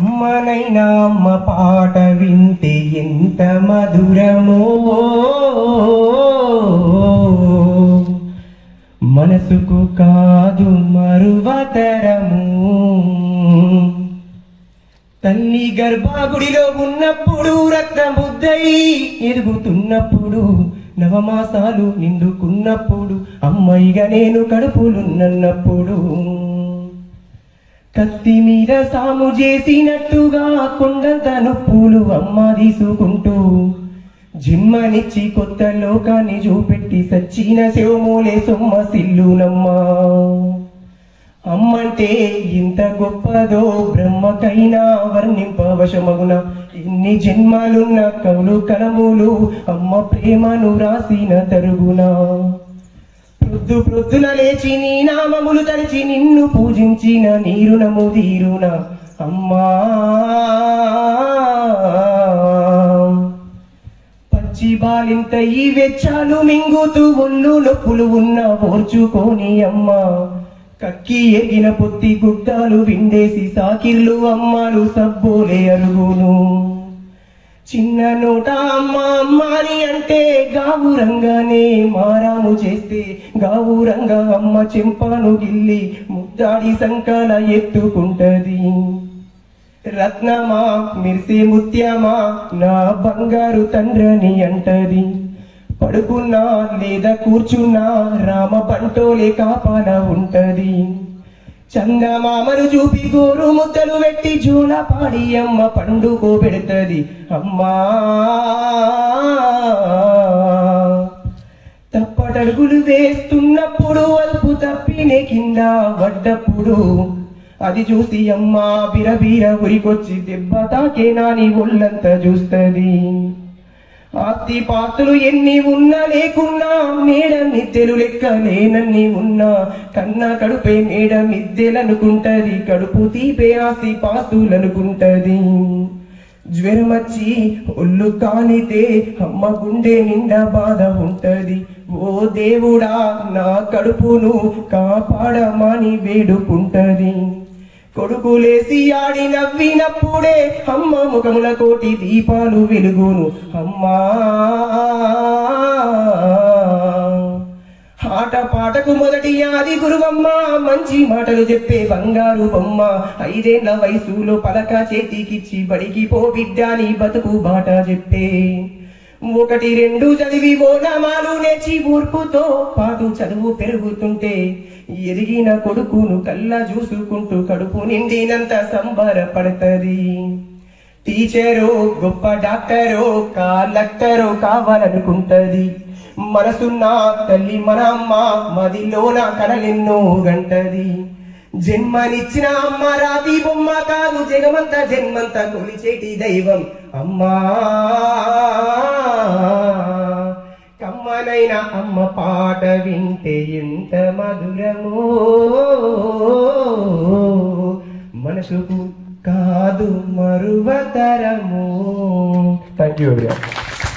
కమ్మనైనా అమ్మ పాట వింటే ఎంత మధురమో మనసుకు కాదు మరువతరము తల్లి గర్భాగుడిలో ఉన్నప్పుడు రక్తముద్దై ఎదుగుతున్నప్పుడు నవమాసాలు నిండుకున్నప్పుడు అమ్మాయిగా నేను కడుపులున్నప్పుడు కత్తి మీద సాము చేసినట్టుగా కొండంత నొప్పులు అమ్మ తీసుకుంటూ జన్మనిచ్చి కొత్త లోకాన్ని చూపెట్టి సచ్చిన శివమూలే సొమ్మ సిల్లునమ్మా అమ్మంటే ఇంత గొప్పదో బ్రహ్మకైనా వర్ణింపవశమగున ఇన్ని జన్మాలున్న కవులు కలములు అమ్మ ప్రేమను రాసిన తరుగునా ప్రొద్దు ప్రొద్దున లేచి నీ నామములు తలిచి నిన్ను పూజించిన నీరునము తీరున అమ్మా పచ్చి బాలింత ఈ వెచ్చాలు మింగుతూ ఒళ్ళు నొప్పులు ఉన్న ఓర్చుకోని అమ్మా కక్కి ఎగిన పొత్తి గుడ్డాలు విండేసి సాకిర్లు అమ్మాలు సబ్బోలే అరుగును చిన్న నోట అమ్మ అమ్మాని అంటే గావురంగానే మారాము చేస్తే గావురంగా అమ్మ చెంపాను గిల్లి ముద్దాడి సంకాల ఎత్తుకుంటది రత్నమా మిర్సే ముత్యమా నా బంగారు తండ్రని అంటది పడుకున్నా లేదా కూర్చున్నా రామ పంటోలే కాపాల ఉంటది చందమామను చూపి గోరు ముద్దలు పెట్టి జూల పాడి అమ్మ పండుకో పెడుతది అమ్మా తప్పటడుగులు వేస్తున్నప్పుడు అదుపు తప్పినే కింద పడ్డప్పుడు అది చూసి అమ్మ బిరబీర ఉరికొచ్చి దెబ్బ తాకే నాని ఒళ్ళంతా చూస్తది ఆస్తి పాస్తులు ఎన్ని ఉన్నా లేకున్నా మేడ మిద్దెలు లెక్క లేనన్ని ఉన్నా కన్నా కడుపే మేడ మిద్దెలనుకుంటది కడుపు తీపే ఆస్తి పాస్తులనుకుంటది జ్వరం వచ్చి ఒళ్ళు కాలితే అమ్మ గుండె నిండా బాధ ఉంటది ఓ దేవుడా నా కడుపును కాపాడమని వేడుకుంటది కొడుకులేసి ఆడి నవ్వినప్పుడే అమ్మ ముఖముల కోటి దీపాలు వెలుగును అమ్మా ఆట పాటకు మొదటి ఆది గురువమ్మ మంచి మాటలు చెప్పే బంగారు బొమ్మ ఐదేళ్ల వయసులో పలక చేతికిచ్చి బడికి పో బిడ్డ నీ బతుకు బాట చెప్పే ఒకటి రెండు చదివి ఓనమాలు నేర్చి ఊర్పుతో పాటు చదువు పెరుగుతుంటే ఎదిగిన కొడుకును కల్లా చూసుకుంటూ కడుపు నిండినంత సంబరపడతది టీచరో గొప్ప డాక్టరో కలెక్టరో కావాలనుకుంటది మనసున్న తల్లి మన అమ్మ మదిలోన కడలెన్నో గంటది జన్మనిచ్చిన అమ్మ రాతి బొమ్మ కాదు జగమంత జన్మంత కొలిచేటి దైవం అమ్మా కమ్మనైన అమ్మ పాట వింటే ఎంత మధురమో మనసుకు కాదు మరువతరము థ్యాంక్ యూ